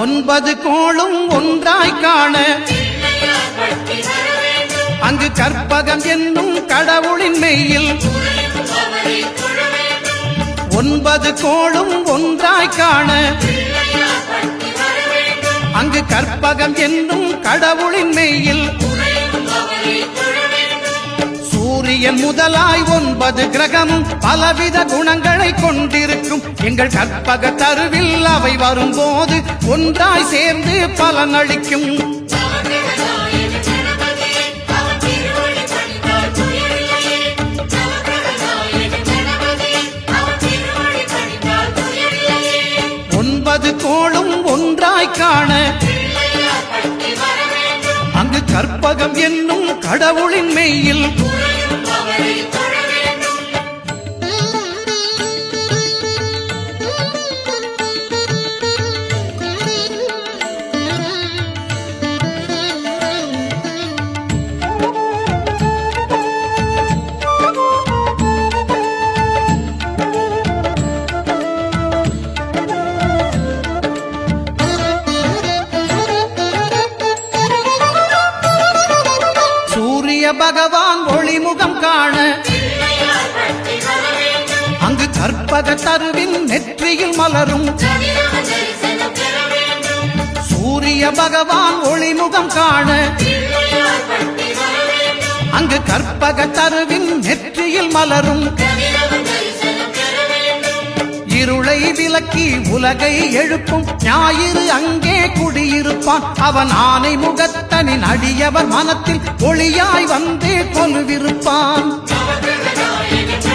ஒன்பது கோளும் ஒன்றாய் காண பிள்ளையார் பட்டி வர வேண்டும் அங்கு கற்பகம் என்னும் கடவுளின் மெய்யில் உறையும் அவரை தொழ வேண்டும் ஒன்பது கோளும் ஒன்றாய் காண பிள்ளையார் பட்டி வர வேண்டும் அங்கு கற்பகம் என்னும் கடவுளின் மெய்யில் உறையும் அவரை தொழ வேண்டும் சூரியன் முதலாய் ஒன்பது கிரகமும் பலவித குணங்களை கொண்டிருக்கும் எங்கள் கற்பக தருவில் அவை வரும்போது ஒன்றாய் சேர்ந்து பலனளிக்கும் நவகிரகநாயக கணபதியே அவன் திருவடி பணிந்தால் துயரில்லையே நவகிரகநாயக கணபதியே அவன் திருவடி பணிந்தால் துயரில்லையே ஒன்பது கோளும் ஒன்றாய் காண பிள்ளையார் பட்டி வர வேண்டும் அங்கு கற்பகம் என்னும் கடவுளின் மெய்யில் உறையும் அவரை தொழ வேண்டும் சூரிய பகவான் ஒளிமுகம் காண பிள்ளையார் பட்டி வர வேண்டும் அங்கு கற்பக தருவின் நெற்றியில் மலரும் கதிரவ தரிசனம் பெற வேண்டும் சூரிய பகவான் ஒளிமுகம் காண பிள்ளையார் பட்டி வர வேண்டும் அங்கு கற்பக தருவின் நெற்றியில் மலரும் கதிரவ தரிசனம் பெற வேண்டும் இருளை விலக்கி உலகை எழுப்பும் ஞாயிறு அங்கே குடியிருப்பான் அவன் ஆனை முகத்தனின் அடியவர் மனத்தில் ஒளியாய் வந்து கொலுவிருப்பான் நவகிரகநாயக